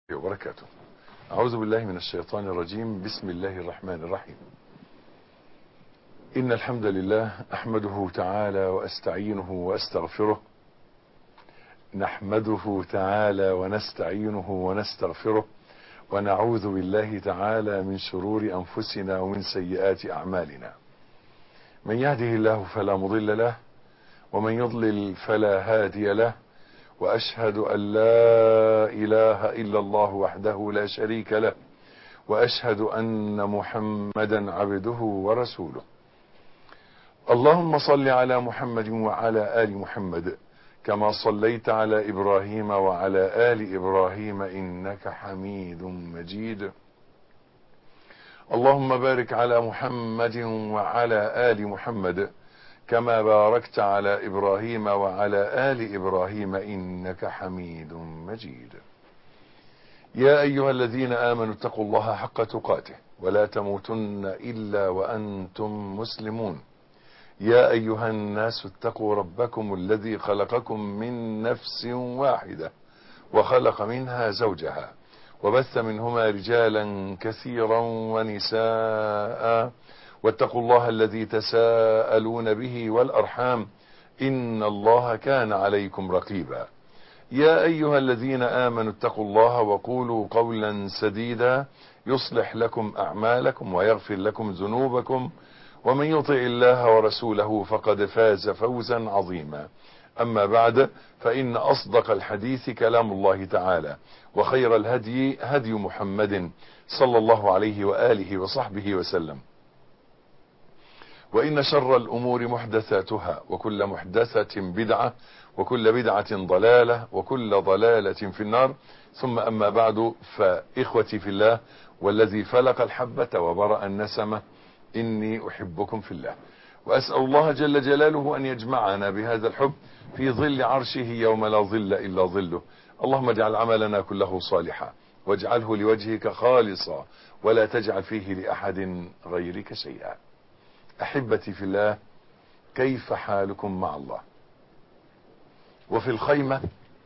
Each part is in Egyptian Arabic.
وبركاته أعوذ بالله من الشيطان الرجيم بسم الله الرحمن الرحيم إن الحمد لله أحمده تعالى وأستعينه وأستغفره نحمده تعالى ونستعينه ونستغفره ونعوذ بالله تعالى من شرور أنفسنا ومن سيئات أعمالنا من يهده الله فلا مضل له ومن يضلل فلا هادي له وأشهد أن لا إله إلا الله وحده لا شريك له وأشهد أن محمدا عبده ورسوله اللهم صل على محمد وعلى آل محمد كما صليت على إبراهيم وعلى آل إبراهيم إنك حميد مجيد اللهم بارك على محمد وعلى آل محمد كما باركت على إبراهيم وعلى آل إبراهيم إنك حميد مجيد يا أيها الذين آمنوا اتقوا الله حق تقاته ولا تموتن إلا وأنتم مسلمون يا أيها الناس اتقوا ربكم الذي خلقكم من نفس واحدة وخلق منها زوجها وبث منهما رجالا كثيرا ونساء واتقوا الله الذي تساءلون به والأرحام إن الله كان عليكم رقيبا يا أيها الذين آمنوا اتقوا الله وقولوا قولا سديدا يصلح لكم أعمالكم ويغفر لكم ذنوبكم ومن يطع الله ورسوله فقد فاز فوزا عظيما أما بعد فإن أصدق الحديث كلام الله تعالى وخير الهدي هدي محمد صلى الله عليه وآله وصحبه وسلم وإن شر الأمور محدثاتها وكل محدثة بدعة وكل بدعة ضلالة وكل ضلالة في النار ثم أما بعد فإخوتي في الله والذي فلق الحبة وبرأ النسمة إني أحبكم في الله وأسأل الله جل جلاله أن يجمعنا بهذا الحب في ظل عرشه يوم لا ظل إلا ظله اللهم اجعل عملنا كله صالحا واجعله لوجهك خالصا ولا تجعل فيه لأحد غيرك شيئا أحبتي في الله كيف حالكم مع الله وفي الخيمة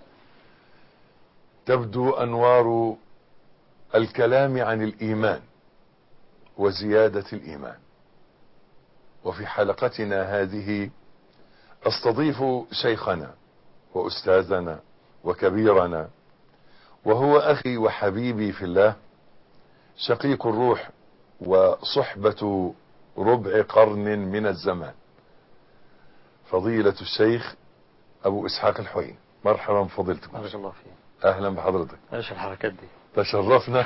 تبدو أنوار الكلام عن الإيمان وزيادة الإيمان وفي حلقتنا هذه استضيف شيخنا وأستاذنا وكبيرنا وهو أخي وحبيبي في الله شقيق الروح وصحبة ربع قرن من الزمان فضيلة الشيخ أبو إسحاق الحوين مرحبا فضيلتكم بارك الله فيك أهلا بحضرتك ايش الحركات دي تشرفنا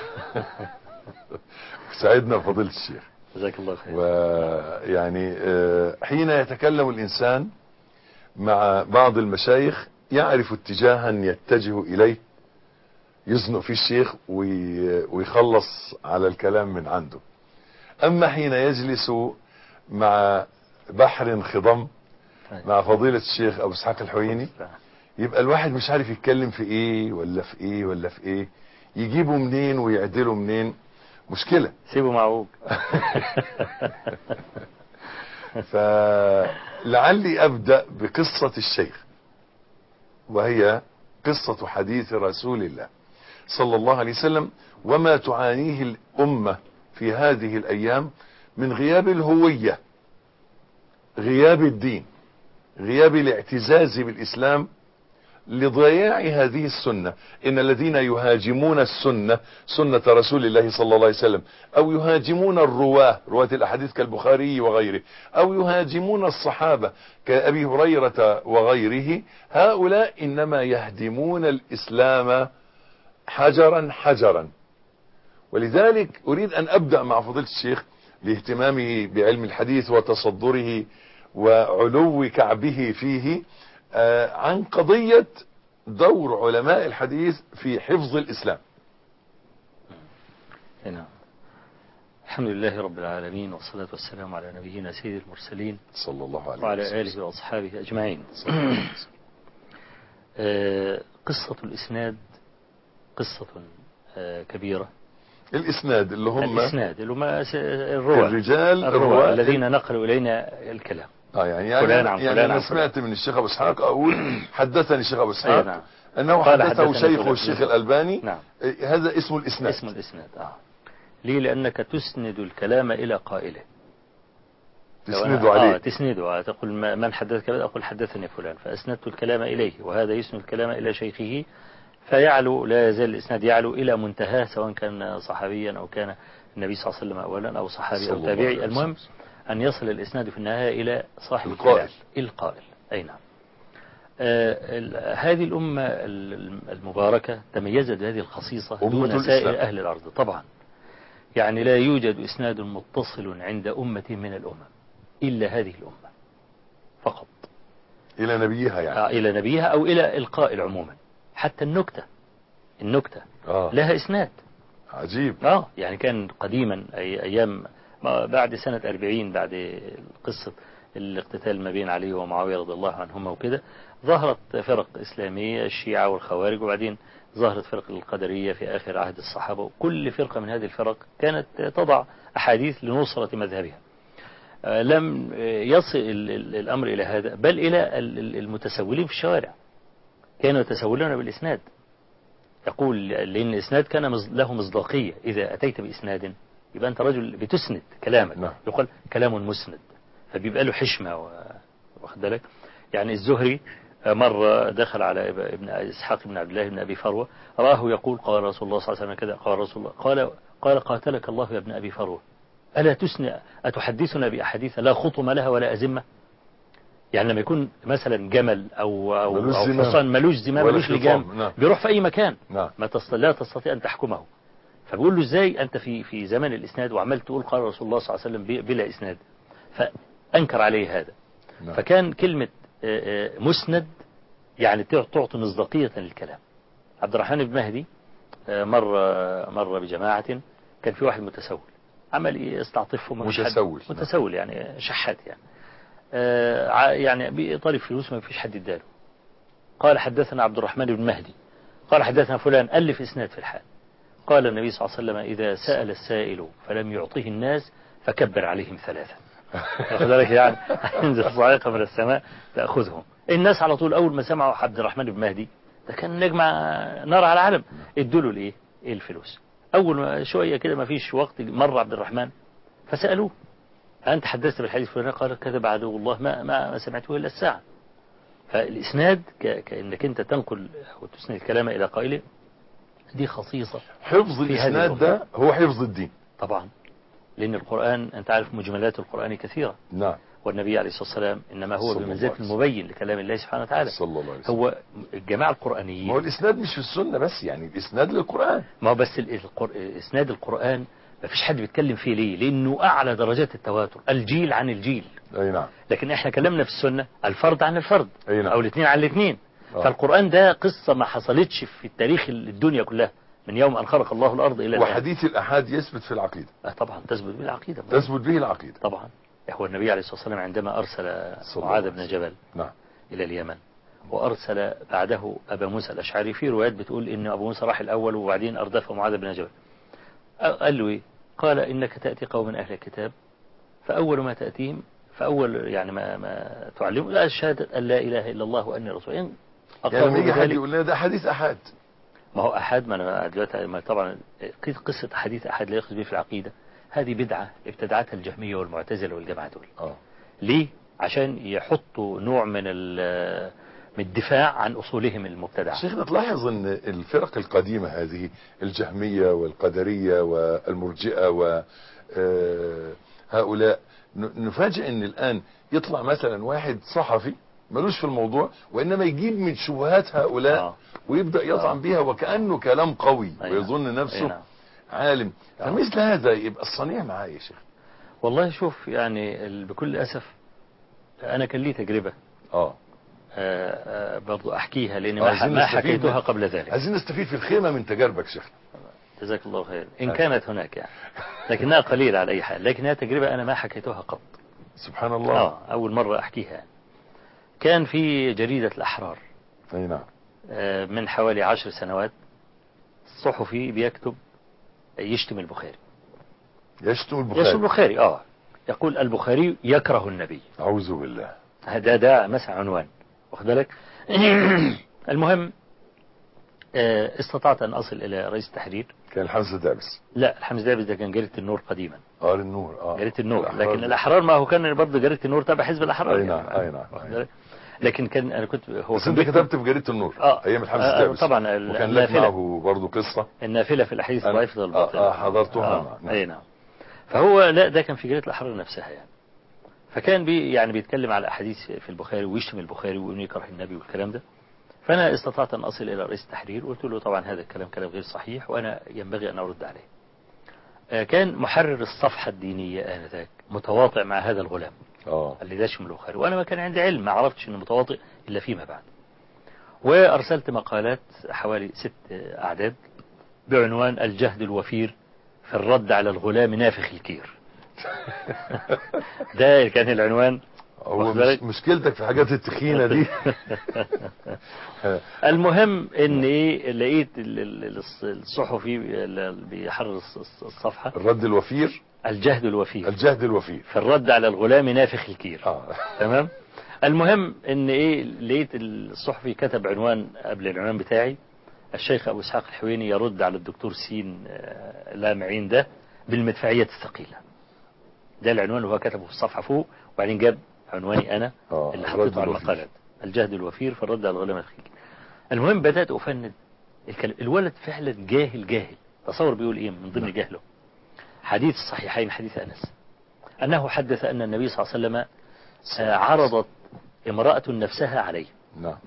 وسعدنا بفضيلة الشيخ جزاك الله خير ويعني آه، حين يتكلم الإنسان مع بعض المشايخ يعرف اتجاها يتجه إليه يزنق فيه الشيخ وي- ويخلص على الكلام من عنده أما حين يجلس مع بحر انخضم طيب. مع فضيلة الشيخ أبو إسحاق الحويني يبقى الواحد مش عارف يتكلم في ايه ولا في ايه ولا في ايه يجيبه منين ويعدله منين مشكلة سيبه معوج فلعلي ابدأ بقصة الشيخ وهي قصة حديث رسول الله صلى الله عليه وسلم وما تعانيه الامة في هذه الايام من غياب الهوية غياب الدين غياب الاعتزاز بالاسلام لضياع هذه السنة إن الذين يهاجمون السنة سنة رسول الله صلى الله عليه وسلم أو يهاجمون الرواه رواة الأحاديث كالبخاري وغيره أو يهاجمون الصحابة كأبي هريرة وغيره هؤلاء إنما يهدمون الإسلام حجرا حجرا ولذلك أريد أن أبدأ مع فضيلة الشيخ لاهتمامه بعلم الحديث وتصدره وعلو كعبه فيه آه، عن قضية دور علماء الحديث في حفظ الإسلام نعم الحمد لله رب العالمين والصلاة والسلام على نبينا سيد المرسلين صلى الله عليه وسلم وعلى آله وأصحابه أجمعين صلى الله عليه وسلم. آه، قصة الإسناد قصة آه، كبيرة الإسناد اللي هم الإسناد اللي هم س- الرواة الرجال الرواة الرواة الذين نقلوا إلينا الكلام اه يعني يعني, فلان عن يعني فلان انا عن سمعت من الشيخ ابو اسحاق اقول حدثني الشيخ ابو أي اسحاق نعم انه قال حدثه حدثني شيخه فلان. الشيخ الالباني نعم إيه، هذا اسمه الاسناد اسم الإسناد آه. ليه لأنك تسند الكلام إلى قائله لو أنا- تسنده عليه آه تسنده آه تقول ما- من حدثك كذا أقول حدثني فلان فأسندت الكلام إليه وهذا يسند الكلام إلى شيخه فيعلو لا يزال الإسناد يعلو إلى منتهاه سواء كان صحابيا أو كان النبي صلى الله عليه وسلم أولا أو صحابي صلى أو الله تابعي عليه المهم أن يصل الإسناد في النهاية إلى صاحب القائل. الكلام القائل أي نعم آه، ال- هذه الأمة ال- المباركة تميزت بهذه الخصيصة أمة دون الإسلام. سائر أهل الأرض طبعا يعني لا يوجد إسناد متصل عند أمة من الأمم إلا هذه الأمة فقط الى نبيها يعني آه، إلى نبيها أو إلى القائل عموما حتى النكتة النكتة اه لها إسناد عجيب اه يعني كان قديما أي أيام ما بعد سنة 40 بعد قصة الاقتتال ما بين علي ومعاوية رضي الله عنهما وكده ظهرت فرق إسلامية الشيعة والخوارج وبعدين ظهرت فرق القدرية في آخر عهد الصحابة وكل فرقة من هذه الفرق كانت تضع أحاديث لنصرة مذهبها آه، لم آه، يصل ال- ال- الأمر إلى هذا بل إلى ال- ال- المتسولين في الشوارع كانوا يتسولون بالإسناد يقول لأن الإسناد كان مص- له مصداقية إذا أتيت بإسناد يبقى أنت رجل بتسند كلامك نعم. يقال كلام مسند فبيبقى له حشمة و- واخد بالك يعني الزهري مرة دخل على اب- ابن إسحاق بن عبد الله بن أبي فروة راه يقول قال رسول الله صلى الله عليه وسلم كذا قال رسول الله قال قال قاتلك الله يا ابن أبي فروة ألا تسنى أتحدثنا بأحاديث لا خطم لها ولا أزمة يعني لما يكون مثلا جمل أو أو, ملوش أو زمام. حصان ملوش زمام ولا ملوش خطام. لجام نعم. بيروح في أي مكان نعم ما تست... لا تستطيع أن تحكمه فبيقول له ازاي أنت في في زمن الإسناد وعمال تقول قال رسول الله صلى الله عليه وسلم ب- بلا إسناد فأنكر عليه هذا نعم فكان كلمة آه، آه، مسند يعني تع- تعطي مصداقية للكلام عبد الرحمن بن مهدي آه، مر مر بجماعة كان في واحد متسول عمل يستعطفهم ما فيش حد- متسول. نعم. متسول يعني شحات يعني آه، ع- يعني بيطالب فلوس ما فيش حد اداله قال حدثنا عبد الرحمن بن مهدي قال حدثنا فلان ألف إسناد في الحال قال النبي صلى الله عليه وسلم إذا سأل السائل فلم يعطيه الناس فكبر عليهم ثلاثة واخد بالك يعني ينزل صاعقة من السماء تأخذهم الناس على طول أول ما سمعوا عبد الرحمن بن مهدي ده كان نجم نار على العالم ادوا له الايه ايه الفلوس اول ما شويه كده ما فيش وقت مر عبد الرحمن فسالوه انت حدثت بالحديث فلان قال كذب عدو الله ما ما, ما سمعته الا الساعه فالاسناد ك- كانك انت تنقل او تسند الكلام الى قائله دي خصيصه حفظ في هذه الاسناد ده هو حفظ الدين طبعا لان القران انت عارف مجملات القران كثيره نعم والنبي عليه الصلاه والسلام انما هو صلى الله بمنزله عليه وسلم. المبين لكلام الله سبحانه وتعالى صلى الله عليه وسلم هو الجماعه ما هو القرانيين الاسناد مش في السنه بس يعني الاسناد للقران ما هو بس ال- القر... اسناد القرآن ما فيش حد بيتكلم فيه ليه لانه اعلى درجات التواتر الجيل عن الجيل اي نعم لكن احنا كلمنا في السنة الفرد عن الفرد أي نعم. او الاثنين عن الاثنين آه. فالقرآن ده قصة ما حصلتش في التاريخ الدنيا كلها من يوم ان خلق الله الارض الى الان وحديث الاحاد يثبت في العقيده آه طبعا تثبت بالعقيدة تثبت به العقيده طبعا هو النبي عليه الصلاة والسلام عندما ارسل صلى الله معاذ عليه بن وسلم. جبل نعم إلى اليمن وأرسل بعده أبا موسى الأشعري في روايات بتقول إن أبو موسى راح الأول وبعدين أردف معاذ بن جبل قال له إيه؟ قال إنك تأتي قوم من أهل الكتاب فأول ما تأتيهم فأول يعني ما, ما تعلمهم لا شهادة أن لا إله إلا الله وأني رسول إن يعني لما أقروا يجي حد بذلك يقول لنا ده حديث احاد ما هو أحد ما أنا دلوقتي ما طبعا قصة حديث أحد لا يأخذ به في العقيدة هذه بدعة ابتدعتها الجهمية والمعتزلة والجماعة دول اه ليه؟ عشان يحطوا نوع من ال- من الدفاع عن أصولهم المبتدعة شيخنا تلاحظ ان الفرق القديمة هذه الجهمية والقدرية والمرجئة و آه، هؤلاء ن- نفاجئ ان الان يطلع مثلا واحد صحفي ملوش في الموضوع وانما يجيب من شبهات هؤلاء آه. ويبدأ يطعن آه. بها وكأنه كلام قوي أي ويظن نعم. نفسه أي نعم. عالم آه. فمثل هذا يبقى الصنيع معاه يا شيخ والله شوف يعني ال- بكل أسف أنا كان لي تجربة اه آه، آه، برضو أحكيها لأن آه، ما, عايزين ما نستفيد حكيتها من- قبل ذلك عايزين نستفيد في الخيمة من تجاربك شيخنا جزاك الله خير إن آه. كانت هناك يعني لكنها قليلة على أي حال لكنها تجربة أنا ما حكيتها قط سبحان الله آه أول مرة أحكيها يعني. كان في جريدة الأحرار اي نعم آه، من حوالي عشر سنوات الصحفي بيكتب يشتم البخاري يشتم يشتم البخاري البخاري اه يقول البخاري يكره النبي اعوذ بالله هذا ده مثلا عنوان واخد بالك المهم آه، استطعت أن أصل إلى رئيس التحرير كان الحمزة الدابس لا الحمد دابس ده كان جريدة النور قديما اه للنور اه جريدة النور الأحرار لكن الأحرار ما هو كان برضه جريدة النور تبع حزب الأحرار أي نعم، يعني. أي نعم، واخد أي بالك؟ لكن كان أنا كنت هو بس كان انت بيكتب كتبت في جريدة النور آه. ايام الحمزة آه، الدابس طبعا ال- وكان لك النافلة. معه برضه قصة النافلة في الأحاديث أنا- الضعيفة والباطلة آه، آه، حضرتها، آه. نعم. أي نعم فهو لا ده كان في جريدة الأحرار نفسها يعني فكان بي يعني بيتكلم على أحاديث في البخاري ويشتم البخاري وإنه يكره النبي والكلام ده فأنا استطعت أن أصل إلى رئيس التحرير وقلت له طبعا هذا الكلام كلام غير صحيح وأنا ينبغي أن أرد عليه آه، كان محرر الصفحة الدينية آنذاك متواطئ مع هذا الغلام اه اللي داشم البخاري وأنا ما كان عندي علم ما عرفتش إنه متواطئ إلا فيما بعد وأرسلت مقالات حوالي ست أعداد بعنوان الجهد الوفير في الرد على الغلام نافخ الكير ده كان العنوان هو واخد مش بالك؟ مشكلتك في حاجات التخينة دي المهم ان ايه لقيت ال- ال- الص- الصحفي اللي بيحرر الص- الص- الصفحة الرد الوفير الجهد الوفير الجهد الوفير في الرد على الغلام نافخ الكير اه تمام المهم ان ايه لقيت الصحفي كتب عنوان قبل العنوان بتاعي الشيخ ابو اسحاق الحويني يرد على الدكتور سين آه، لامعين ده بالمدفعية الثقيلة ده العنوان اللي هو كتبه في الصفحة فوق وبعدين جاب عنواني انا اه اللي الرد حطيته على الوفير. المقالات الجهد الوفير في الرد على الغلام الخير المهم بدأت أفند الكلام الولد فعلا جاهل جاهل تصور بيقول ايه من ضمن جهله حديث الصحيحين حديث أنس أنه حدث أن النبي صلى الله عليه وسلم آه، عرضت امرأة نفسها عليه نعم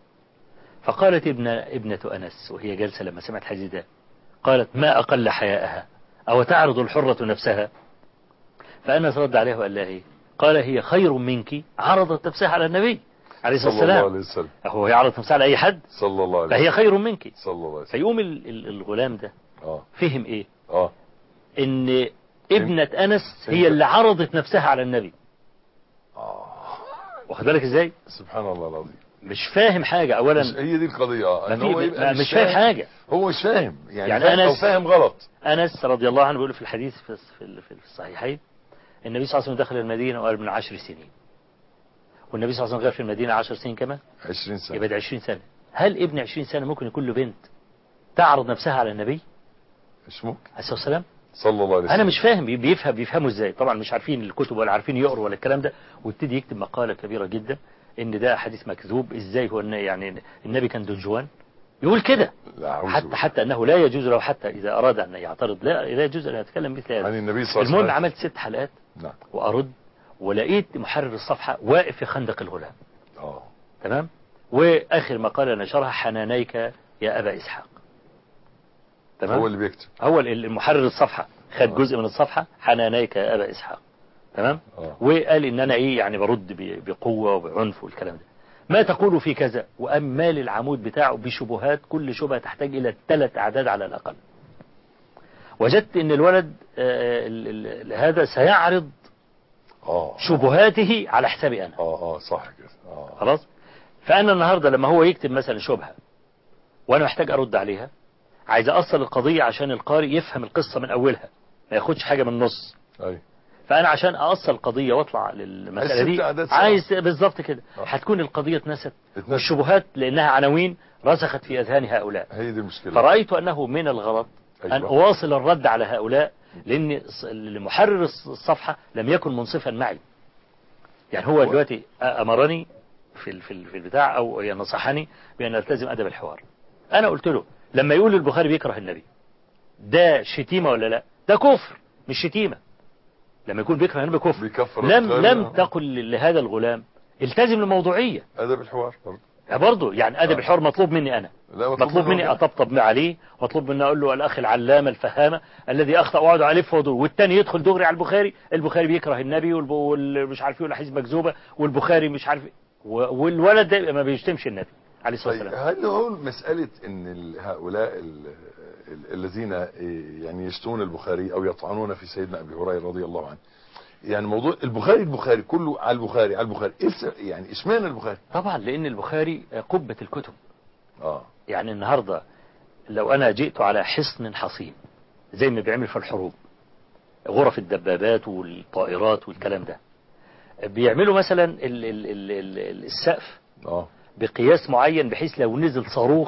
فقالت ابن ابنة أنس وهي جالسة لما سمعت الحديث ده قالت ما أقل حياءها أو تعرض الحرة نفسها فأنس رد عليه وقال لها إيه قال هي خير منك عرضت نفسها على النبي عليه الصلاة صلى الله والسلام عليه وسلم هو يعرض نفسها على أي حد صلى الله عليه فهي وسلم خير منك صلى الله عليه وسلم فيقوم ال- ال- الغلام ده اه فهم إيه اه إن ابنة أنس هي اللي عرضت نفسها على النبي اه واخد بالك إزاي سبحان الله العظيم مش فاهم حاجة أولا مش هي دي القضية اه ما ان في هو يبقى مش فاهم حاجة هو مش فاهم يعني, يعني فاهم او أنس- فاهم غلط أنس رضي الله عنه بيقول في الحديث في في في الصحيحين النبي صلى الله عليه وسلم دخل المدينة وقال من عشر سنين والنبي صلى الله عليه وسلم غير في المدينة عشر سنين كمان 20 سنة يبقى ده 20 سنة هل ابن 20 سنة ممكن يكون له بنت تعرض نفسها على النبي مش ممكن عليه الصلاة والسلام صلى الله عليه وسلم أنا مش فاهم بي- بيفهم بيفهموا إزاي طبعا مش عارفين الكتب ولا عارفين يقروا ولا الكلام ده وابتدي يكتب مقالة كبيرة جدا إن ده حديث مكذوب إزاي هو إن يعني النبي كان دنجوان يقول كده لا أعوذ حتى بالله. حتى أنه لا يجوز له حتى إذا أراد أن يعترض لا لا يجوز أن يتكلم مثل هذا عن النبي صلى الله عليه المهم وسلم عملت ست حلقات نعم وأرد ولقيت محرر الصفحة واقف في خندق الغلام اه تمام وآخر مقالة نشرها حنانيك يا أبا إسحاق تمام هو اللي بيكتب هو المحرر الصفحة خد آه. جزء من الصفحة حنانيك يا أبا إسحاق تمام اه وقال إن أنا إيه يعني برد ب- بقوة وبعنف والكلام ده ما تقول في كذا وقام مال العمود بتاعه بشبهات كل شبهة تحتاج إلى ثلاث أعداد على الأقل وجدت إن الولد آه، ال- ال- هذا سيعرض اه شبهاته على حسابي أنا اه اه صح كده اه خلاص فأنا النهاردة لما هو يكتب مثلا شبهة وأنا محتاج أرد عليها عايز أصل القضية عشان القارئ يفهم القصة من أولها ما ياخدش حاجة من النص اي فأنا عشان أصل القضية وأطلع للمسألة عايز دي ست أعداد ساعة. عايز بالظبط كده آه. هتكون القضية اتنست اتنست. والشبهات لأنها عناوين رسخت في أذهان هؤلاء هي دي المشكلة فرأيت أنه من الغلط أن أيوة. أواصل الرد على هؤلاء لأن الص- المحرر الص- الصفحة لم يكن منصفا معي يعني هو هو- دلوقتي أمرني في ال- في ال- في البتاع أو نصحني بأن ألتزم أدب الحوار أنا قلت له لما يقول البخاري بيكره النبي ده شتيمة ولا لا ده كفر مش شتيمة لما يكون بيكره النبي كفر بيكفر لم البخاري. لم تقل لهذا الغلام التزم الموضوعية ادب الحوار برضه برضه يعني أدب آه. الحوار مطلوب مني أنا لا مطلوب مني منه. اطبطب عليه مطلوب مني اقول له الاخ العلامه الفهامه الذي اخطا واقعد عليه في وضوء والتاني يدخل دغري على البخاري البخاري بيكره النبي والب- والمش عارف ايه والاحاديث مكذوبه والبخاري مش عارف إيه. و- والولد ده يبقى ما بيشتمش النبي عليه الصلاه طيب والسلام هل هو مسألة ان ال- هؤلاء ال- ال- الذين إيه، يعني يشتمون البخاري او يطعنون في سيدنا ابي هريره رضي الله عنه يعني موضوع البخاري البخاري كله على البخاري على البخاري إيه الس- يعني اشمعنى البخاري طبعا لان البخاري قبه الكتب اه يعني النهارده لو انا جئت على حصن حصين زي ما بيعمل في الحروب غرف الدبابات والطائرات والكلام ده بيعملوا مثلا ال- ال- ال- ال- السقف اه بقياس معين بحيث لو نزل صاروخ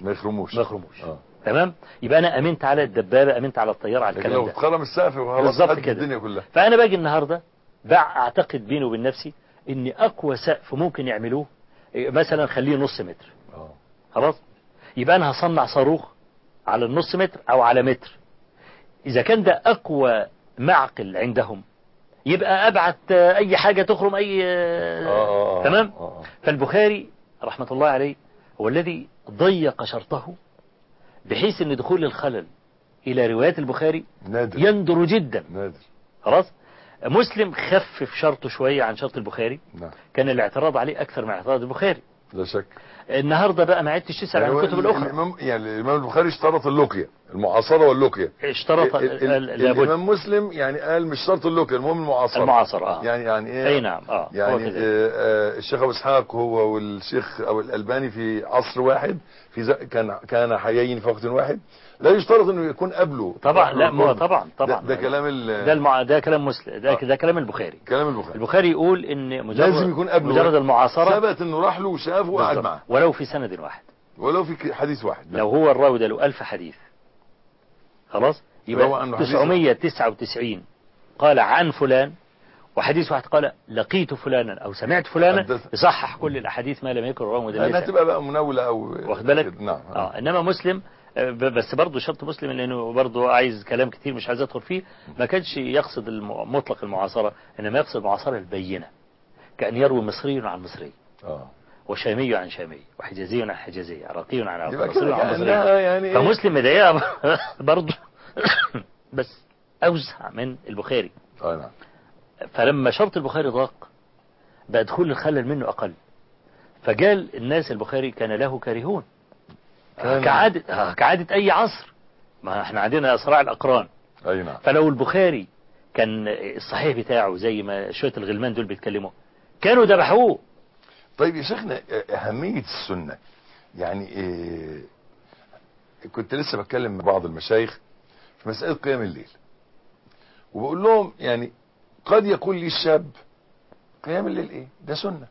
ما يخرموش ما يخرموش اه تمام يبقى انا امنت على الدبابه امنت على الطياره على لكن الكلام لو ده اتخرم السقف خلاص بالظبط قد كده. الدنيا كلها فانا باجي النهارده بع- اعتقد بيني وبين نفسي ان اقوى سقف ممكن يعملوه إيه، مثلا خليه نص متر اه خلاص يبقى انا هصنع صاروخ على النص متر او على متر اذا كان ده اقوى معقل عندهم يبقى ابعت آه، اي حاجه تخرم اي آه، اه اه آه. تمام اه آه. فالبخاري رحمه الله عليه هو الذي ضيق شرطه بحيث ان دخول الخلل الى روايات البخاري نادر يندر جدا نادر خلاص مسلم خفف شرطه شويه عن شرط البخاري نعم كان الاعتراض عليه اكثر من اعتراض البخاري لا شك النهارده بقى ما عدتش تسال عن هو الكتب ال- الاخرى الإمام يعني الإمام البخاري اشترط اللقية المعاصرة واللقية اشترط ال- ال- ال- لابد الإمام مسلم يعني قال مش شرط اللقية المهم المعاصرة المعاصرة اه يعني يعني ايه اي نعم اه هو يعني كذلك. آه، آه، الشيخ ابو اسحاق هو والشيخ او الالباني في عصر واحد في ز... كان كان حيين في وقت واحد لا يشترط انه يكون قبله طبعا لا ما هو القرب. طبعا طبعا ده, ده كلام ال... ده المع... ده كلام مسلم ده, آه. ده كلام البخاري كلام البخاري البخاري يقول ان مجرد لازم يكون قبله مجرد المعاصرة ثبت انه راح له وشافه وقعد بالظبط. معه ولو في سند واحد ولو في ك- حديث واحد لو هو الراوي ده له 1000 حديث خلاص روى يبقى عنه حديث 999 قال عن فلان وحديث واحد قال لقيت فلانا او سمعت فلانا حدث. يصحح كل الاحاديث ما لم يكن رواه انها مدلسا تبقى بقى مناولة او واخد بالك كده. نعم اه انما مسلم آه، ب- بس برضه شرط مسلم لانه برضه عايز كلام كتير مش عايز ادخل فيه ما كانش يقصد الم- مطلق المعاصره انما يقصد المعاصره البينه كان يروي مصري عن مصري اه وشامي عن شامي وحجازي عن حجازي عراقي عن عراقي يبقى مصري كده عن مصري كأنها يعني إيه؟ فمسلم مضايقها برضه بس اوسع من البخاري اه نعم فلما شرط البخاري ضاق بقى دخول الخلل منه أقل فقال الناس البخاري كان له كارهون كان- كعادة آه، كعادة أي عصر ما احنا عندنا صراع الأقران اي نعم فلو البخاري كان الصحيح بتاعه زي ما شوية الغلمان دول بيتكلموا كانوا ذبحوه طيب يا شيخنا أهمية السنة يعني إيه كنت لسه بتكلم مع بعض المشايخ في مسألة قيام الليل وبقول لهم يعني قد يقول لي الشاب قيام الليل ايه ده سنة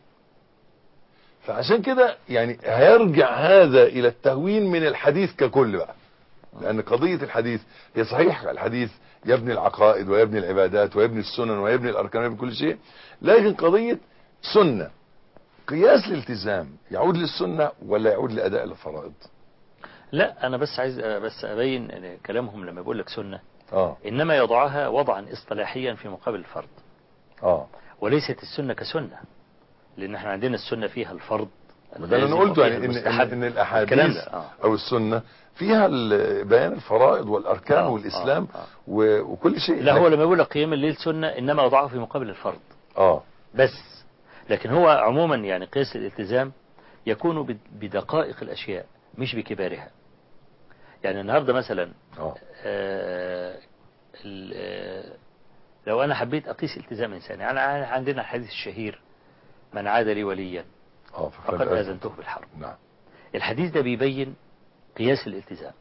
فعشان كده يعني هيرجع هذا الى التهوين من الحديث ككل بقى لان قضية الحديث هي صحيح الحديث يبني العقائد ويبني العبادات ويبني السنن ويبني الاركان ويبني كل شيء لكن قضية سنة قياس الالتزام يعود للسنة ولا يعود لأداء الفرائض لا أنا بس عايز بس أبين إن كلامهم لما بيقول لك سنة اه إنما يضعها وضعا اصطلاحيا في مقابل الفرض اه وليست السنة كسنة لأن احنا عندنا السنة فيها الفرض ده اللي انا اللازم قلته وفيها يعني ان, إن, المستحب. إن الكلام الاحاديث ده آه. او السنة فيها ال- بيان الفرائض والاركان آه، والاسلام آه، آه. و- وكل شيء لا هو لكن- لما يقول لك قيام الليل سنة إنما وضعه في مقابل الفرض اه بس لكن هو عموما يعني قياس الالتزام يكون بد- بدقائق الأشياء مش بكبارها يعني النهاردة مثلا اه آه، ال- آه، لو أنا حبيت أقيس التزام إنسان يعني عندنا الحديث الشهير من عاد لي وليا اه فقد فقد آذنته بالحرب نعم الحديث ده بيبين قياس الالتزام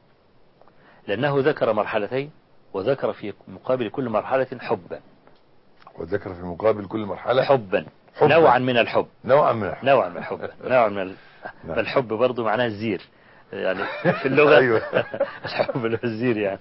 لأنه ذكر مرحلتين وذكر في مقابل كل مرحلة حبا وذكر في مقابل كل مرحلة حبا حباً. نوعا من الحب نوعا من الحب نوعا من الحب نوعا من ال- نعم. الحب برضه معناه الزير يعني في اللغة أيوة. الحب اللي هو الزير يعني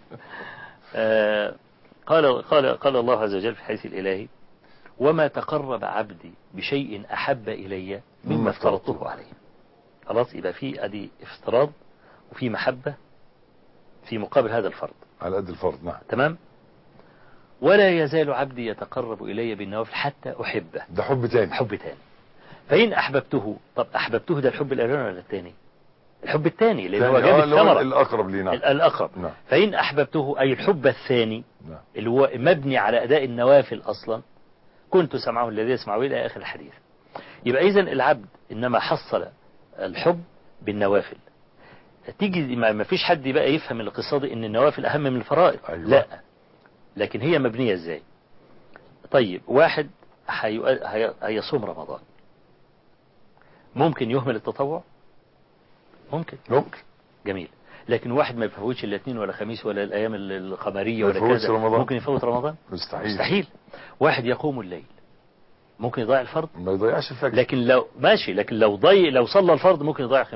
آه، قال قال قال الله عز وجل في الحديث الإلهي وما تقرب عبدي بشيء أحب إلي مما مما افترضته افترضته عليه خلاص يبقى في أدي افتراض وفي محبة في مقابل هذا الفرض على قد الفرض نعم تمام ولا يزال عبدي يتقرب إلي بالنوافل حتى أحبه ده حب تاني حب تاني فإن أحببته طب أحببته ده الحب الأولاني ولا الثاني الحب الثاني لأن هو تاني. جاب آه، اللي هو الثمرة الاقرب لي نعم ال- الأقرب نعم فإن أحببته أي الحب الثاني نعم اللي هو مبني على أداء النوافل أصلا كنت سمعه الذي يسمعه إلى آخر الحديث يبقى إذن العبد إنما حصل الحب بالنوافل تيجي ما ما فيش حد بقى يفهم الاقتصاد ان النوافل اهم من الفرائض أيوة. لا لكن هي مبنية ازاي طيب واحد هيو- هي- هيصوم رمضان ممكن يهمل التطوع ممكن ممكن جميل لكن واحد ما يفوتش الاثنين ولا خميس ولا الايام ال- القمريه ما ولا يفوتش كذا رمضان. ممكن يفوت رمضان مستحيل مستحيل واحد يقوم الليل ممكن يضيع الفرض ما يضيعش الفجر لكن لو ماشي لكن لو ضيع لو صلى الفرض ممكن يضيع قيام الليل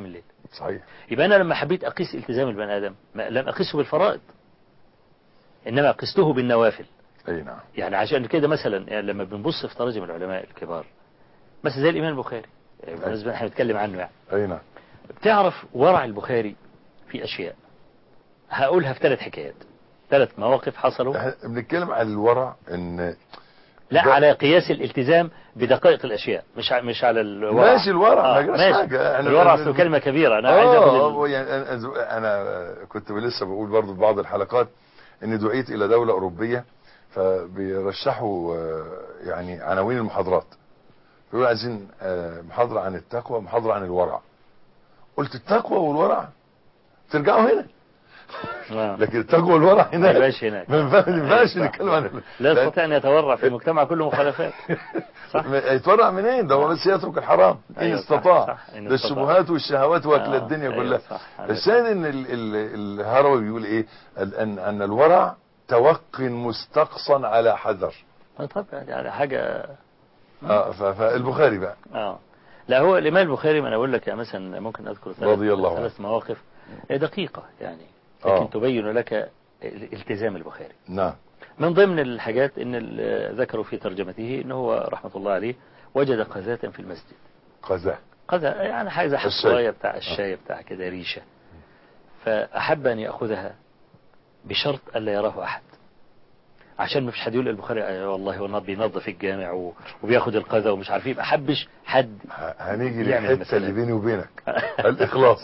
صحيح يبقى أنا لما حبيت أقيس التزام البني آدم ما لم أقيسه بالفرائض إنما قسته بالنوافل اي نعم يعني عشان كده مثلا يعني لما بنبص في تراجم العلماء الكبار مثلا زي الإمام البخاري يعني بالنسبة احنا بنتكلم عنه يعني اي نعم بتعرف ورع البخاري في أشياء هقولها في ثلاث حكايات ثلاث مواقف حصلوا احنا بنتكلم عن الورع ان لا ده- على قياس الالتزام بدقائق الأشياء مش ع- مش على الورع ماشي الورع، ما آه جراش ماشي حاجة. أنا- الورع أنا- أصله كلمة كبيرة أنا عايز اه أخذ ال- يعني انا انا كنت لسه بقول برضو في بعض الحلقات اني دعيت الى دولة اوروبية فبيرشحوا آه، يعني عناوين المحاضرات بيقولوا عايزين آه، محاضرة عن التقوى محاضرة عن الورع قلت التقوى والورع ترجعوا هنا آه. لكن التقوى والورع ما هناك يبقاش هناك ما ينفعش- ما ينفعش نتكلم عن لا يستطيع أن يتورع في مجتمع كله مخالفات صح يتورع منين ده هو بس يترك الحرام ان أيوة، صح، استطاع صح، إن ده استطاع. الشبهات والشهوات واكل آه، الدنيا أيوة، كلها صح. الشاهد ان ال- ال- الهروي بيقول ايه ال- ان ان الورع توق مستقصا على حذر آه، طبعا يعني حاجة اه ف- فالبخاري بقى اه لا هو الإمام البخاري ما أنا أقول لك يعني مثلا ممكن أذكر ثلاث, رضي الله عنه. ثلاث مواقف دقيقة يعني آه. لكن تبين لك التزام البخاري نعم من ضمن الحاجات ان ال- ذكروا في ترجمته انه هو رحمة الله عليه وجد قذاة في المسجد قذاه قذاة يعني حاجة زي الشاي. حصواية بتاع الشاي بتاع كده ريشة فأحب أن يأخذها بشرط ألا يراه أحد عشان ما فيش حد يقول البخاري آه والله هو بينظف الجامع و- وبياخد القذى ومش عارف ايه ما حبش حد ه- هنيجي يعمل للحته مثلا. اللي بيني وبينك الاخلاص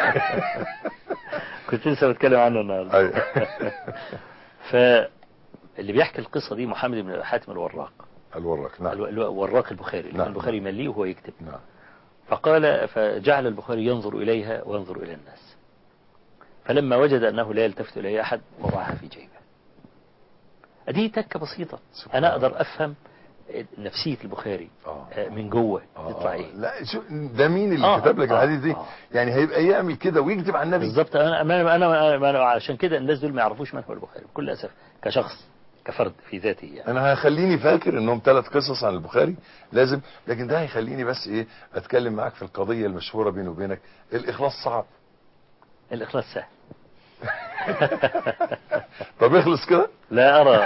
كنت لسه بتكلم عنه النهارده أيوة. فاللي بيحكي القصة دي محمد بن حاتم الوراق الوراق نعم الو- الو- وراق البخاري نعم. البخاري يمليه وهو يكتب نعم فقال فجعل البخاري ينظر إليها وينظر إلى الناس فلما وجد أنه لا يلتفت إليه أحد وضعها في جيبه دي تكة بسيطة سبحان أنا أقدر الله. أفهم نفسية البخاري آه. آه، من جوه آه، يطلع آه. إيه لا شو ده مين اللي آه، كتب لك آه، الحديث دي آه. يعني هيبقى يعمل كده ويكتب عن النبي بالظبط أنا أنا أنا, أنا, أنا عشان كده الناس دول ما يعرفوش من هو البخاري بكل أسف كشخص كفرد في ذاته يعني انا هخليني فاكر انهم ثلاث قصص عن البخاري لازم لكن ده هيخليني بس ايه اتكلم معاك في القضيه المشهوره بيني وبينك الاخلاص صعب الإخلاص سهل طب اخلص كده لا أرى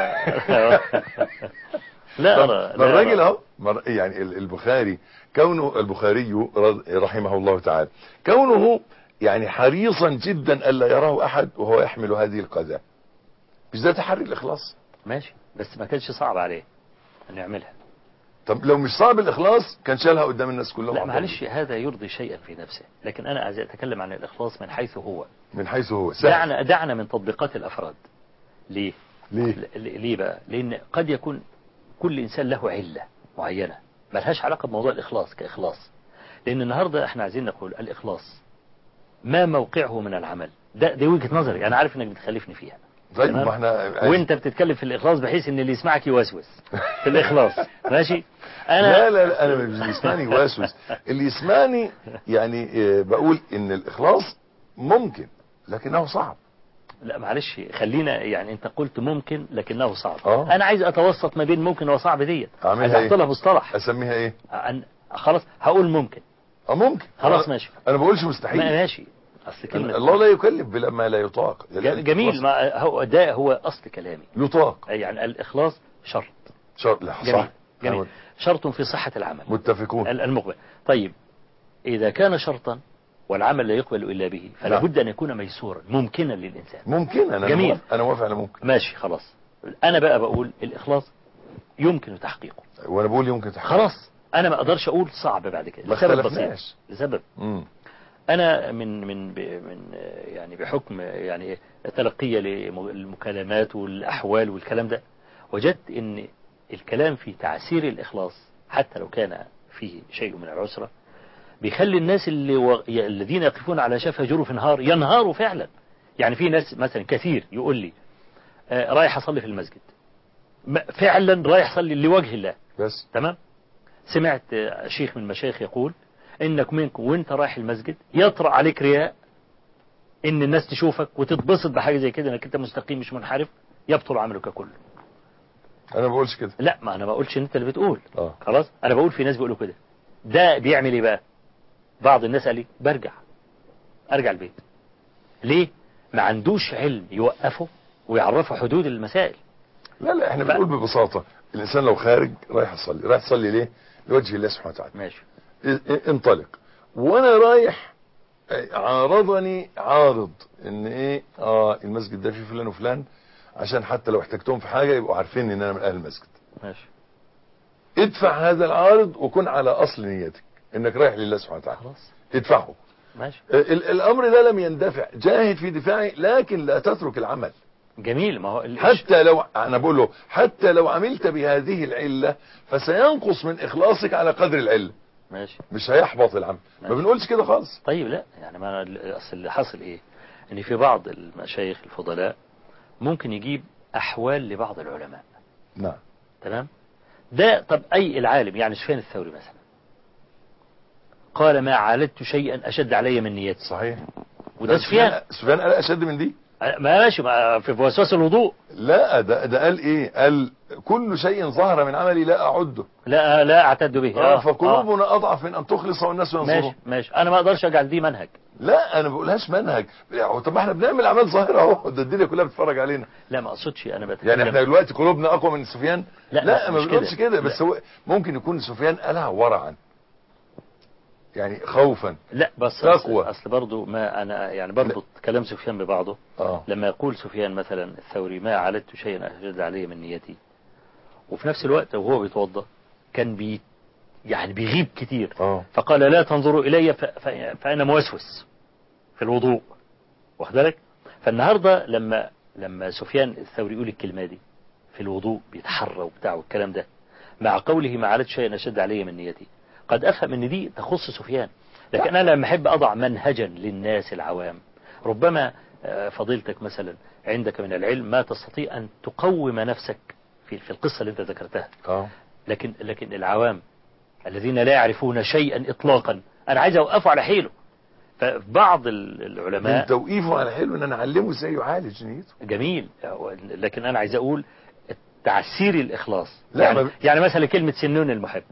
لا طب أرى ما لا الراجل أرى. اهو مر- يعني ال- البخاري كونه البخاري رض- رحمه الله تعالى كونه يعني حريصا جدا الا يراه احد وهو يحمل هذه القذاه مش ده تحري الاخلاص ماشي بس ما كانش صعب عليه أن يعملها طب لو مش صعب الاخلاص كان شالها قدام الناس كلهم لا على معلش هذا يرضي شيئا في نفسه لكن أنا عايز أتكلم عن الإخلاص من حيث هو طول. من حيث هو سهل دعنا دعنا من تطبيقات الأفراد ليه ليه ل- ليه بقى لأن قد يكون كل إنسان له علة معينة ملهاش علاقة بموضوع الإخلاص كإخلاص لأن النهاردة احنا عايزين نقول الإخلاص ما موقعه من العمل ده دي وجهة نظري أنا عارف إنك بتخالفني فيها طيب تمام؟ ما احنا وانت بتتكلم في الإخلاص بحيث إن اللي يسمعك يوسوس في الإخلاص ماشي أنا لا لا لا انا مش اللي يسمعني واسوس اللي يسمعني يعني آه، بقول ان الاخلاص ممكن لكنه صعب لا معلش خلينا يعني انت قلت ممكن لكنه صعب آه. انا عايز اتوسط ما بين ممكن وصعب ديت أعملها عايز إيه؟ احط لها مصطلح اسميها ايه أن... خلاص هقول ممكن اه ممكن خلاص أنا- ماشي. انا ما بقولش ما مستحيل ماشي اصل كلمة الله لا يكلف بلا ما لا يطاق ج- جميل ما هو ده هو اصل كلامي يطاق يعني الاخلاص شرط شرط لا جميل صح جميل شرط في صحة العمل متفقون ال- المقبل طيب اذا كان شرطا والعمل لا يقبل الا به فلا نعم. بد ان يكون ميسورا ممكنا للانسان ممكن انا جميل. موافق انا موافق على ممكن ماشي خلاص انا بقى بقول الاخلاص يمكن تحقيقه وانا بقول يمكن تحقيق خلاص انا ما اقدرش اقول صعب بعد كده ما لسبب اختلفناش. بسيط لسبب مم. انا من من ب- من آه، يعني بحكم آه، يعني تلقي للمكالمات والاحوال والكلام ده وجدت ان الكلام في تعسير الاخلاص حتى لو كان فيه شيء من العسره بيخلي الناس اللي و... ي- الذين يقفون على شفا جرف نهار ينهاروا فعلا يعني في ناس مثلا كثير يقول لي آه، رايح اصلي في المسجد ما- فعلا رايح اصلي لوجه الله بس تمام سمعت آه، شيخ من المشايخ يقول انك منكم وانت رايح المسجد يطرأ عليك رياء ان الناس تشوفك وتتبسط بحاجه زي كده انك انت مستقيم مش منحرف يبطل عملك كله انا ما بقولش كده لا ما انا ما بقولش ان انت اللي بتقول اه خلاص انا بقول في ناس بيقولوا كده ده بيعمل ايه بقى بعض الناس قال لي برجع ارجع البيت ليه ما عندوش علم يوقفه ويعرفه حدود المسائل لا لا احنا ف- بنقول ببساطة الانسان لو خارج رايح يصلي رايح يصلي ليه لوجه الله سبحانه وتعالى ماشي ا- ا- انطلق وانا رايح اه، عارضني عارض ان ايه اه المسجد ده فيه فلان وفلان عشان حتى لو احتجتهم في حاجة يبقوا عارفين ان انا من اهل المسجد ماشي ادفع هذا العارض وكن على اصل نيتك انك رايح لله سبحانه وتعالى خلاص ادفعه ماشي ال- الامر ده لم يندفع جاهد في دفاعه لكن لا تترك العمل جميل ما هو ال- حتى لو انا بقول له حتى لو عملت بهذه العلة فسينقص من اخلاصك على قدر العلة ماشي مش هيحبط العمل ما ماشي. بنقولش كده خالص طيب لا يعني ما ال- اصل اللي حصل ايه ان في بعض المشايخ الفضلاء ممكن يجيب احوال لبعض العلماء نعم تمام ده طب اي العالم يعني سفيان الثوري مثلا قال ما عالجت شيئا اشد علي من نيتي صحيح وده سفيان سفيان قال اشد من دي ما ماشي ما في وسواس الوضوء لا ده ده قال ايه قال كل شيء ظهر من عملي لا اعده لا لا اعتد به آه آه فقلوبنا اضعف من ان تخلص والناس آه. ينصرون ماشي ماشي انا ما اقدرش اجعل دي منهج لا انا ما بقولهاش منهج طب ما احنا بنعمل اعمال ظاهره اهو ده الدنيا كلها بتتفرج علينا لا ما اقصدش انا بتكلم يعني احنا دلوقتي قلوبنا اقوى من سفيان لا، لا, لا، ما مش بنقولش كده. كده بس لا. هو ممكن يكون سفيان قالها ورعا يعني خوفا لا بس تقوى. اصل, أصل برضه ما انا يعني برضه كلام سفيان ببعضه اه لما يقول سفيان مثلا الثوري ما عالجت شيئا أشد علي من نيتي وفي نفس الوقت وهو بيتوضا كان بي يعني بيغيب كتير اه فقال لا تنظروا إلي ف... ف... فأنا موسوس في الوضوء واخد بالك فالنهاردة لما لما سفيان الثوري يقول الكلمة دي في الوضوء بيتحرى وبتاع والكلام ده مع قوله ما عالجت شيئا أشد علي من نيتي قد أفهم أن دي تخص سفيان لكن أنا لما أحب أضع منهجا للناس العوام ربما آه، فضيلتك مثلا عندك من العلم ما تستطيع أن تقوم نفسك في في القصة اللي أنت ذكرتها اه لكن لكن العوام الذين لا يعرفون شيئا إطلاقا أنا عايز أوقفه على حيله فبعض ال- من العلماء توقيفه على حلو ان انا اعلمه ازاي يعالج نيته جميل لكن أنا عايز أقول تعسير الإخلاص لا، يعني, ما- يعني مثلا كلمة سنون المحب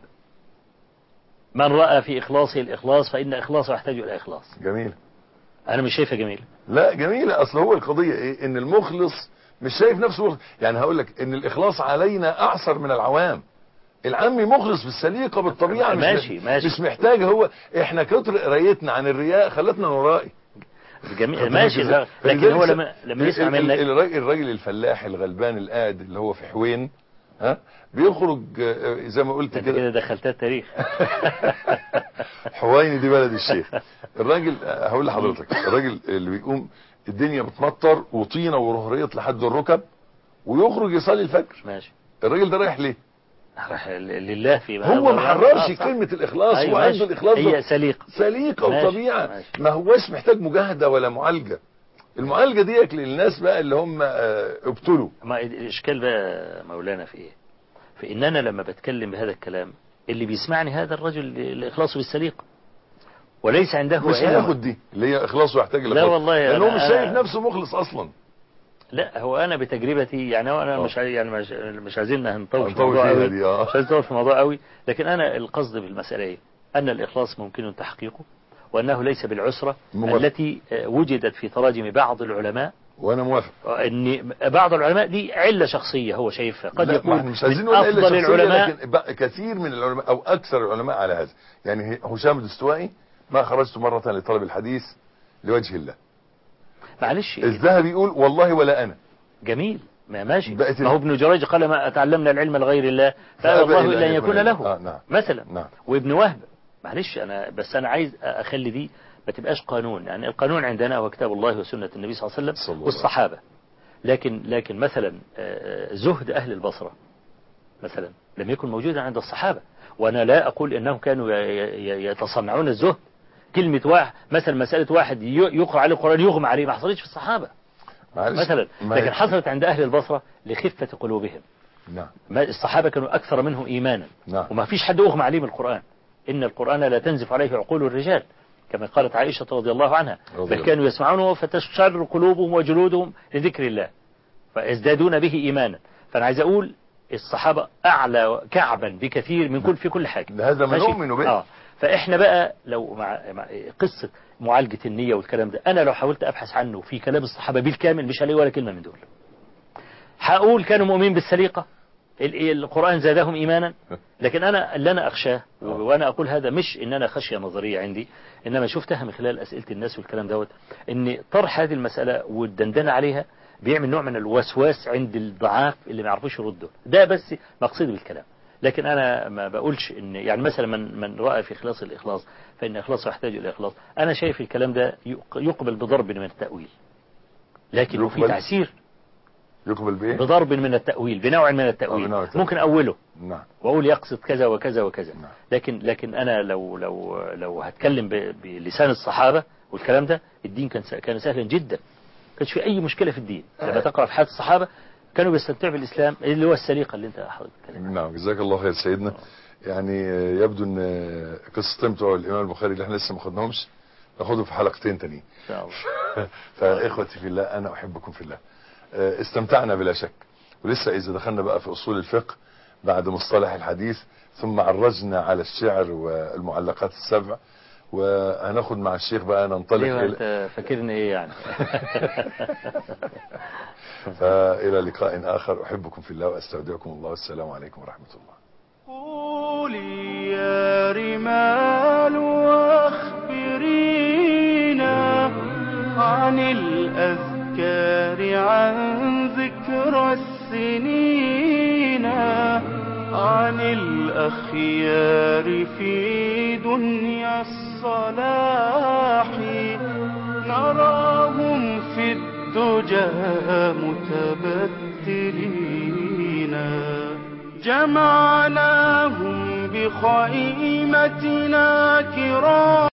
من رأى في إخلاصه الإخلاص فإن إخلاصه يحتاج إلى إخلاص جميل أنا مش شايفها جميل لا جميلة اصل هو القضية ايه ان المخلص مش شايف نفسه مخلص. يعني هقول لك ان الاخلاص علينا اعصر من العوام العامي مخلص بالسليقة بالطبيعة مش ماشي، ماشي. مش محتاج هو احنا كتر قرايتنا عن الرياء خلتنا نرائي جميل ماشي لا، لكن هو لما لما يسمع ال- ال- منك الراجل الراجل الفلاح الغلبان القاعد اللي هو في حوين ها بيخرج آه، زي ما قلت أنت كده كده دخلتها التاريخ حويني دي بلد الشيخ الراجل آه، هقول لحضرتك الراجل اللي بيقوم الدنيا بتمطر وطينه ورهريط لحد الركب ويخرج يصلي الفجر ماشي الراجل ده رايح ليه راح لله في هو ما حررش آه، صح. كلمه الاخلاص أيوة هو عنده ماشي. الاخلاص هي ده سليقة سليقه ماشي، وطبيعه ماشي. ما هوش محتاج مجاهده ولا معالجه المعالجه ديك للناس بقى اللي هم آه، ابتلوا ما الإشكال بقى مولانا في إيه في إن أنا لما بتكلم بهذا الكلام اللي بيسمعني هذا الرجل اللي إخلاصه بالسليقة وليس عنده مش علم. هياخد دي اللي هي اخلاصه يحتاج لا والله لان هو أنا- مش أنا- شايف نفسه مخلص اصلا لا هو أنا بتجربتي يعني هو أنا آه. مش عاي- يعني مش, مش عايزين نطول في هنطول الموضوع فيها قوي دي، آه. مش عايز نطول في الموضوع قوي لكن أنا القصد بالمسألة إيه أن الإخلاص ممكن تحقيقه وأنه ليس بالعسرة موافق. التي آه، وجدت في تراجم بعض العلماء وانا موافق ان بعض العلماء دي علة شخصية هو شايفها قد لا، ما يكون احنا مش عايزين من نقول الا افضل شخصية العلماء لكن بقى كثير من العلماء او اكثر العلماء على هذا يعني هشام الدستوائي ما خرجت مرة لطلب الحديث لوجه الله معلش الذهبي يقول والله ولا انا جميل ما ماشي بقت ما هو ابن جريج قال ما اتعلمنا العلم لغير الله فأبى فأبى الله الا ان يكون له آه نعم مثلا نعم وابن وهب معلش انا بس انا عايز اخلي دي ما تبقاش قانون يعني القانون عندنا هو كتاب الله وسنة النبي صلى الله عليه صلى وسلم الله والصحابة لكن لكن مثلا آه، زهد اهل البصرة مثلا لم يكن موجودا عند الصحابة وانا لا اقول انهم كانوا ي- ي- يتصنعون الزهد كلمة واحد مثلا مسألة واحد ي- يقرأ عليه القرآن يغمى عليه ما حصلتش في الصحابة معلش مثلا ما لكن هي- حصلت عند أهل البصرة لخفة قلوبهم نعم ما- الصحابة كانوا أكثر منهم إيمانا نعم وما فيش حد أغمى عليه من القرآن إن القرآن لا تنزف عليه عقول الرجال كما قالت عائشة رضي الله عنها رضي بل الله. كانوا يسمعونه فتشعر قلوبهم وجلودهم لذكر الله فيزدادون به إيمانا فأنا عايز أقول الصحابة أعلى كعبا بكثير من كل في كل حاجة هذا ما ماشي؟ نؤمن به آه. فاحنا بقى لو مع مع قصة معالجة النية والكلام ده انا لو حاولت ابحث عنه في كلام الصحابة بالكامل مش هلاقي ولا كلمة من دول هقول كانوا مؤمنين بالسليقة ال- القرآن زادهم إيمانا لكن أنا اللي أنا أخشاه و- وأنا أقول هذا مش إن أنا خشية نظرية عندي إنما شفتها من خلال أسئلة الناس والكلام دوت إن طرح هذه المسألة والدندنة عليها بيعمل نوع من الوسواس عند الضعاف اللي ما يعرفوش يردوا ده بس مقصدي بالكلام لكن أنا ما بقولش إن يعني مثلا من من رأى في إخلاص الإخلاص فإن إخلاصه يحتاج إلى إخلاص أنا شايف الكلام ده يق- يقبل بضرب من التأويل لكن في يقبل؟ تعسير يقبل بايه بضرب من التأويل بنوع من آه، التأويل بنوع التأويل. ممكن أوله نعم واقول يقصد كذا وكذا وكذا نعم. لكن لكن انا لو لو لو هتكلم ب- بلسان الصحابه والكلام ده الدين كان س- كان سهلا جدا كانش في اي مشكله في الدين لما تقرا في حياه الصحابه كانوا بيستمتعوا بالاسلام اللي هو السليقه اللي انت حضرتك بتتكلم عنها. نعم جزاك الله خير سيدنا يعني آه، يبدو ان آه، قصتين بتوع الامام البخاري اللي احنا لسه ما خدناهمش ناخدهم في حلقتين تانيين ان شاء الله فاخوتي في الله انا احبكم في الله آه، استمتعنا بلا شك ولسه اذا دخلنا بقى في اصول الفقه بعد مصطلح الحديث ثم عرجنا على الشعر والمعلقات السبع وهناخد مع الشيخ بقى ننطلق ليه الى انت فاكرني ايه يعني فالى لقاء اخر احبكم في الله واستودعكم الله والسلام عليكم ورحمه الله قولي يا رمال واخبرينا عن الأذكار عن ذكرى السنين عن الأخيار في دنيا الصلاح نراهم في الدجى متبتلين جمعناهم بخيمتنا كرام